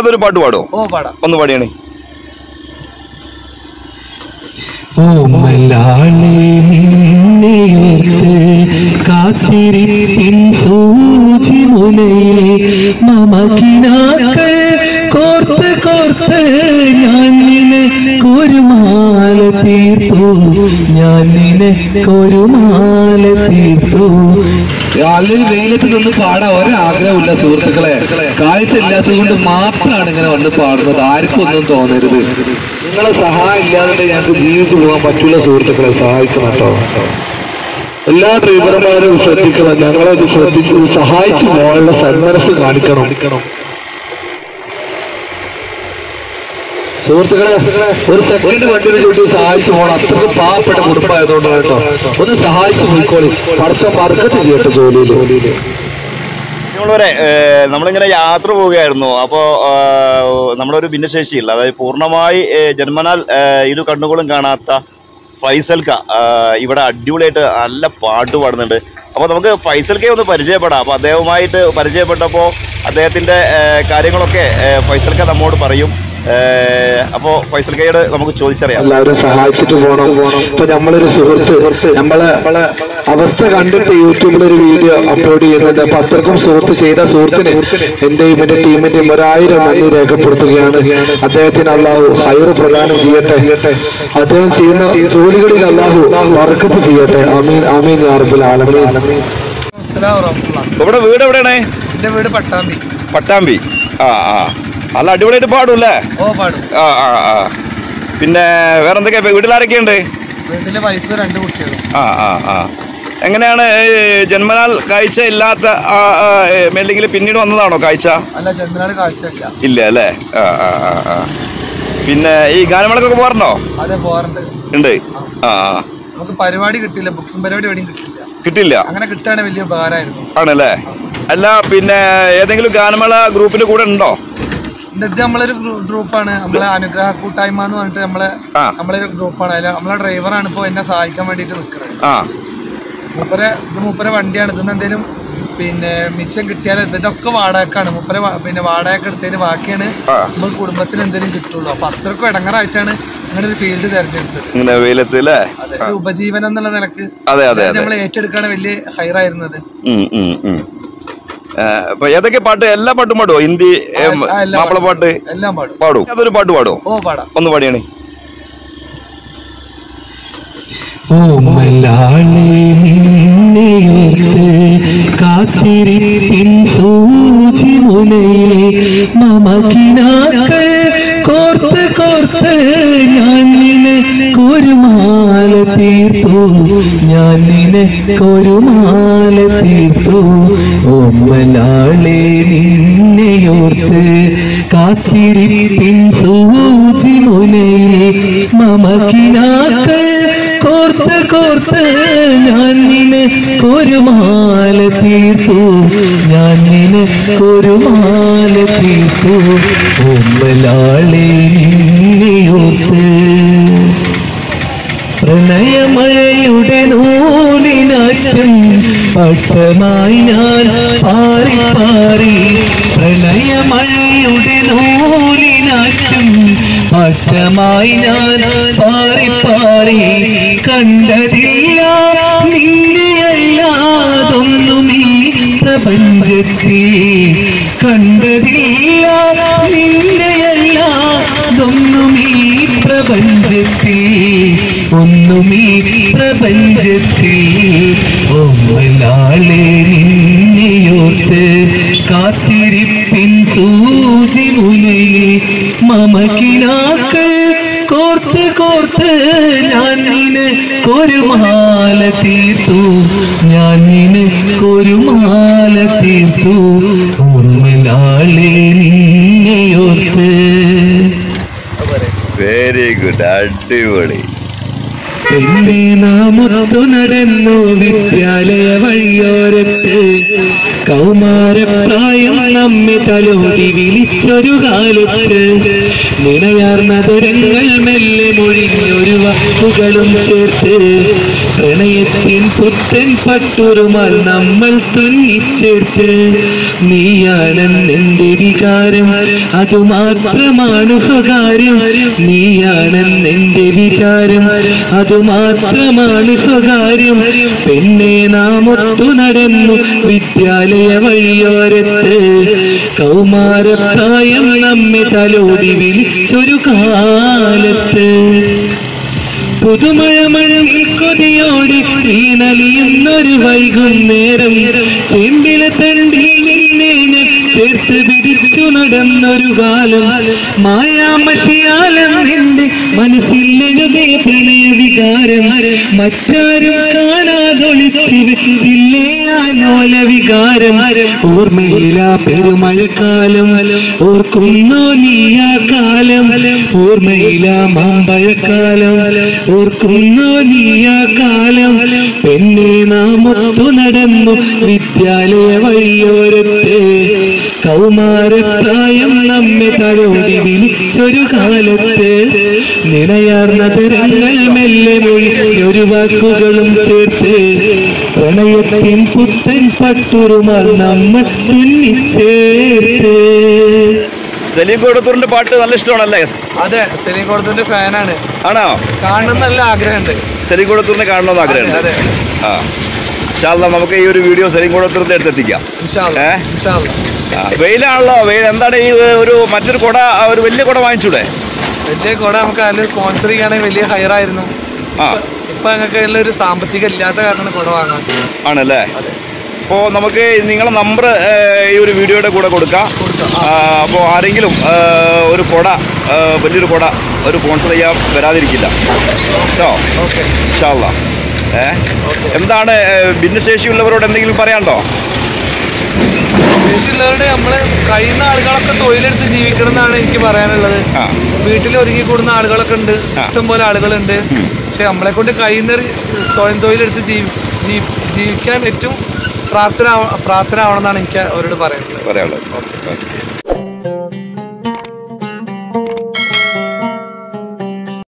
അതൊരു പാട്ട് പാടോ ഓ പാടാം ഒന്ന് പാടിയാണ് ഓമലാളെ നിന്നെയോർത്ത് കാത്തിരിപ്പിൻ സൂചി മുനയിൽ മമകിനാക്കൾ കോർത്ത് കോർത്ത് ഞാൻ നിനക്കൊരുമാല തീർത്തു ഞാൻ നിനക്കൊരുമാല തീർത്തു അല്ലെങ്കിൽ വെയിലത്ത് നിന്ന് പാടാൻ ഒരാഗ്രഹമില്ല സുഹൃത്തുക്കളെ കാഴ്ച ഇല്ലാത്തത് കൊണ്ട് മാത്രമാണ് ഇങ്ങനെ വന്ന് പാടുന്നത് ആർക്കും ഒന്നും തോന്നരുത് നിങ്ങളെ സഹായം ഇല്ലാതെ ഞങ്ങൾക്ക് ജീവിച്ചു പോകാൻ പറ്റൂല സുഹൃത്തുക്കളെ സഹായിക്കണം കേട്ടോ എല്ലാ ഡ്രൈവർമാരും ശ്രദ്ധിക്കണം ഞങ്ങളെ ഇത് ശ്രദ്ധിച്ച് സഹായിച്ചു പോകാനുള്ള സന്മനസ് കാണിക്കണം സുഹൃത്തുക്കളെ ഒരു സെക്കൻഡ് വണ്ടിയിൽ ചൂട്ടി സഹായിച്ചു പോകണം അത്രയ്ക്ക് പാവപ്പെട്ട കുടുംബമായതുകൊണ്ട് കേട്ടോ ഒന്ന് സഹായിച്ചു പോയിക്കോളി പഠിച്ച മറക്കത്ത് ചെയ്യട്ടെ ജോലിയിൽ നമ്മളെ നമ്മളിങ്ങനെ യാത്ര പോവുകയായിരുന്നു അപ്പോൾ നമ്മളൊരു ഭിന്നശേഷിയില്ല അതായത് പൂർണ്ണമായി ഏ, ജന്മനാൽ ഏ, ഇരു കണ്ണുകളും കാണാത്ത ഫൈസൽക്ക ആ, ഇവിടെ അടിപൊളിയായിട്ട് നല്ല പാട്ട് പാടുന്നുണ്ട് അപ്പോൾ നമുക്ക് ഫൈസൽക്കയെ ഒന്ന് പരിചയപ്പെടാം അപ്പോൾ അദ്ദേഹവുമായിട്ട് പരിചയപ്പെട്ടപ്പോൾ അദ്ദേഹത്തിൻ്റെ കാര്യങ്ങളൊക്കെ ഏ, ഫൈസൽക്ക നമ്മോട് പറയും അപ്പോൾ ഫൈസൽക്കയോട് നമുക്ക് ചോദിച്ചറിയാം എല്ലാവരും സഹായിച്ചിട്ട് പോകണം ഇപ്പൊ നമ്മളൊരു സുഹൃത്ത് നമ്മളെ അവസ്ഥ കണ്ടിട്ട് യൂട്യൂബിൽ ഒരു വീഡിയോ അപ്ലോഡ് ചെയ്യുന്നുണ്ട് അപ്പൊ അത്രക്കും സുഹൃത്ത് ചെയ്ത സുഹൃത്തിന് എന്റെയും എന്റെ ടീമിന്റെയും ഒരായിരം നന്ദി രേഖപ്പെടുത്തുകയാണ് അദ്ദേഹത്തിന് അള്ളാഹു ഹൈറ് പ്രദാനം ചെയ്യട്ടെ അദ്ദേഹം ചെയ്യുന്ന ജോലികളിൽ അള്ളാഹു വർക്കത്ത് ചെയ്യട്ടെ അമീൻ അമീൻ യാർബുൽ ആലമീൻ അസ്സലാമു വറഹ്മത്തുള്ളാഹ്. ഇവിടെ വീട് എവിടെയാണ് എന്റെ വീട് പട്ടാമ്പി പട്ടാമ്പി ആ ആ നല്ല അടിപൊളിയായിട്ട് പാടും അല്ലേ ഓ പാടും ആ ആ ആ പിന്നെ വേറെ എന്തൊക്കെയാ വീട്ടിലാരൊക്കെയുണ്ട് വീട്ടിലെ വൈഫ് രണ്ട് കുട്ടികളും ആ ആ ആ എങ്ങനെയാണ് ഈ ജന്മനാൽ കാഴ്ച ഇല്ലാത്ത അല്ലെങ്കിൽ പിന്നീട് വന്നതാണോ കാഴ്ച അല്ല ജന്മനാട് കാഴ്ചയില്ല ഇല്ല അല്ലേ ആ ആ ആ ആ പിന്നെ ഈ ഗാനമേളക്കൊക്കെ പോകാറുണ്ടോ അതെ പോകാറുണ്ട് ഉണ്ട് ആ ആ നമുക്ക് പരിപാടി കിട്ടില്ല ബുക്കിംഗ് പരിപാടി എവിടെയും കിട്ടില്ല കിട്ടില്ല അങ്ങനെ കിട്ടുകയാണെങ്കിൽ വലിയ ഉപകാരമായിരുന്നു ആണല്ലേ അല്ല പിന്നെ ഏതെങ്കിലും ഗാനമേള ഗ്രൂപ്പിന്റെ കൂടെ ഉണ്ടോ ഇത് നമ്മളൊരു ഗ്രൂ- ഗ്രൂപ്പാണ് നമ്മളെ അനുഗ്രഹ കൂട്ടായ്മ എന്ന് പറഞ്ഞിട്ട് നമ്മളെ ആ. നമ്മളെ ഒരു ഗ്രൂപ്പാണ് അതിൽ നമ്മളെ ഡ്രൈവറാണ് ഇപ്പോൾ എന്നെ സഹായിക്കാൻ വേണ്ടിയിട്ട് നിൽക്കുന്നത് ആ മൂപ്പരെ ഇത് മൂപ്പരെ വണ്ടിയാണ് ഇതിന് എന്തെങ്കിലും പിന്നെ മിച്ചം കിട്ടിയാൽ ഇതൊക്കെ വാടകക്കാണ് മൂപ്പരെ വാ- പിന്നെ വാടക എടുത്തതിന് ബാക്കിയാണ് ആ. നമ്മൾ കുടുംബത്തിന് എന്തെങ്കിലും കിട്ടുള്ളൂ അപ്പൊ അത്രക്കും ഇടങ്ങറായിട്ടാണ് അങ്ങനെ ഒരു ഫീൽഡ് തിരഞ്ഞെടുത്തത് ഇങ്ങനെ വെയിലത്ത് അല്ലേ അതെ ഒരു ഉപജീവനം എന്നുള്ള നിലക്ക് അതെ അതെ അതെ നമ്മൾ ഏറ്റെടുക്കാണ് വലിയ ഹൈറായിരുന്നത് ഉം, ഉം, ഉം. ഏ, ഇപ്പൊ ഏതൊക്കെ പാട്ട് എല്ലാ പാട്ടും പാടുവോ ഹിന്ദി ഏ, ആ, എല്ലാം മാപ്പിള പാട്ട് എല്ലാം പാടും പാടും അതൊരു പാട്ട് പാടുവോ ഓ പാടാം ഒന്ന് പാടിയാണ് ഓമലാളെ നിന്നെയോർത്ത് കാത്തിരിപ്പിൻ സൂചി മുനയിൽ മമകിനാക്കൾ കോർത്ത് കോർത്ത് ഞാൻ നിനക്കൊരുമാല തീർത്തു ഞാൻ നിനക്കൊരുമാല തീർത്തു ഓമലാളെ നിന്നെയോർത്ത് കാത്തിരിപ്പിൻ സൂചി മുനയിൽ മമകിനാക്കൾ കോർത്ത് കോർത്ത് ഞാൻ നിനക്കൊരു മാല തീർത്തു ഞാൻ നിനക്കൊരു മാല തീർത്തു ഒമ്പലാളെ നിന്നെയോർത്ത് പ്രണയമഴയുടെ നൂലിനാറ്റം പട്ടമായി ഞാൻ പാറി പാറി പ്രണയമഴയുടെ നൂലിനാറ്റം പട്ടമായി ഞാൻ പാറി പാറി കണ്ടതില്ല നിന്നെയല്ലാതൊന്നും ഈ പ്രപഞ്ചത്തിൽ കണ്ടതില്ല നിന്നെയല്ലാതൊന്നും ഈ പ്രപഞ്ചത്തിൽ ഒന്നും ഈ പ്രപഞ്ചത്തിൽ ഒമ്മലാളെ നിന്നെയോർത്ത് കാത്തിരിപ്പിൻ സൂചി മുനയിൽ മമക്കിനാക്കൾ കോർത്ത് കോർത്ത് ഞാൻ നിനക്കൊരു മാല തീർത്തു ഞാൻ നിനക്കൊരു മാല തീർത്തു ഓർമ്മലാളെ നിന്നെയോർത്ത് വെരി ഗുഡ് അടിപൊളി പിന്നെ നാം ഒത്തു നടന്നു വിദ്യാലയ വഴിയോരത്ത് കൗമാരപ്രായം നമ്മെ തലോടി വിളിച്ചൊരു കാലത്ത് നിണയാർന്ന ദുരങ്ങൾ മെല്ലെ മൊഴിഞ്ഞൊരു വാക്കുകളും ചേർത്ത് പ്രണയത്തിൻ പുത്തൻ പട്ടുറുമാൽ നമ്മൾ തുന്നിച്ചേർത്ത് നീയാണെന്നെന്റെ വികാരം അതു മാത്രമാണ് സ്വകാര്യം നീയാണെന്നെന്റെ വിചാരം അതു മാത്രമാണ് സ്വകാര്യം പിന്നെ നാം ഒത്തു നടന്നു വിദ്യാലയ വഴിയോരത്ത് കൗമാരപ്രായം നമ്മെ തലോടി വിളിച്ചൊരു കാലത്ത് പുതുമഴ മഴയിൽ കൊതിയോടി വീണലിയുന്നൊരു വൈകുന്നേരം ചെമ്പിലെ തണ്ടിയിൽ നിന്നെ ഞാൻ ചേർത്ത് പിടിച്ചു നടന്നൊരു കാലം മായാമഷിയാലം എന്റെ മനസ്സിൽ എഴുതിയ പ്രണയ വികാരം മറ്റാരും കാണാതൊളിച്ച് വെച്ചില്ലേ ആ ലോല വികാരം ഓർമ്മയില പെരുമഴക്കാലം ഓർക്കുന്നോ നീ ആ കാലം ഓർമ്മയില മാമ്പഴക്കാലം ഓർക്കുന്നോ നീ ആ കാലം പെണ്ണെ നാം ഒത്തു നടന്നു വിദ്യാലയ വഴിയോരത്ത് കൗമാരപ്രായം നമ്മെ തലോടി വിളിച്ചൊരു കാലത്ത് നിണയാർന്ന തരങ്ങൾ മെല്ലെ മൊഴിയൊരു വാക്കുകളും ചേർത്ത് പ്രണയത്തിൻ പുത്തൻ പട്ടുറുമാൽ നമ്മൾ തുന്നിച്ചേർത്ത് സലീം കോടത്തൂരിന്റെ പാട്ട് നല്ല ഇഷ്ടമാണല്ലേ അതെ സെലീം കോടത്തിന്റെ ഫാനാണ് ആണോ കാണണം നല്ല ആഗ്രഹമുണ്ട് സലീം കോടത്തൂരിനെ കാണണമെന്ന് ആഗ്രഹമുണ്ട് അതെ ആ ഇൻഷാല്ലാ നമുക്ക് ഈ ഒരു വീഡിയോ സലീം കോടത്തൂരിന്റെ അടുത്തെത്തിക്കാം ഇൻഷാല്ല ഏ? ഇൻഷാല്ല ആ, വെയിലാണല്ലോ വെയിൽ എന്താണ് ഈ ഒരു മറ്റൊരു കുട ഒരു വലിയ കുട വാങ്ങിച്ചൂടെ വലിയ കൂടെ നമുക്ക് അതിൽ സ്പോൺസർ ചെയ്യാണെങ്കിൽ വലിയ ഹയറായിരുന്നു ആ ഇപ്പൊ ഞങ്ങൾക്ക് അതിൽ ഒരു സാമ്പത്തികം ഇല്ലാത്ത കാരണം കുട വാങ്ങാൻ ആണല്ലേ അപ്പോൾ നമുക്ക് നിങ്ങളെ നമ്പർ ഈ ഒരു വീഡിയോയുടെ കൂടെ കൊടുക്കാം അപ്പോൾ ആരെങ്കിലും ആ, ഒരു കുട ആ, വലിയൊരു കുട ഒരു സ്പോൺസർ ചെയ്യാൻ വരാതിരിക്കില്ല കേട്ടോ ഓക്കെ ഇൻഷാല്ല ഏ എന്താണ് ഏ, ഭിന്നശേഷിയുള്ളവരോട് എന്തെങ്കിലും പറയാനുണ്ടോ ശേഷിയുള്ളവരുടെ നമ്മള് കഴിയുന്ന ആളുകളൊക്കെ തൊഴിലെടുത്ത് ജീവിക്കണം എന്നാണ് എനിക്ക് പറയാനുള്ളത് ആ വീട്ടിൽ ഒരുങ്ങി കൂടുന്ന ആളുകളൊക്കെ ഉണ്ട് ആ. ഇഷ്ടംപോലെ ആളുകളുണ്ട് പക്ഷെ നമ്മളെ കൊണ്ട് കഴിയുന്ന ഒരു സ്വയം തൊഴിലെടുത്ത് ജീവി ജീ- ജീവിക്കാൻ ഏറ്റവും പ്രാർത്ഥന പ്രാർത്ഥന ആവണമെന്നാണ് എനിക്ക് അവരോട് പറയാനുള്ളത് പറയാനുള്ളത് ഓക്കെ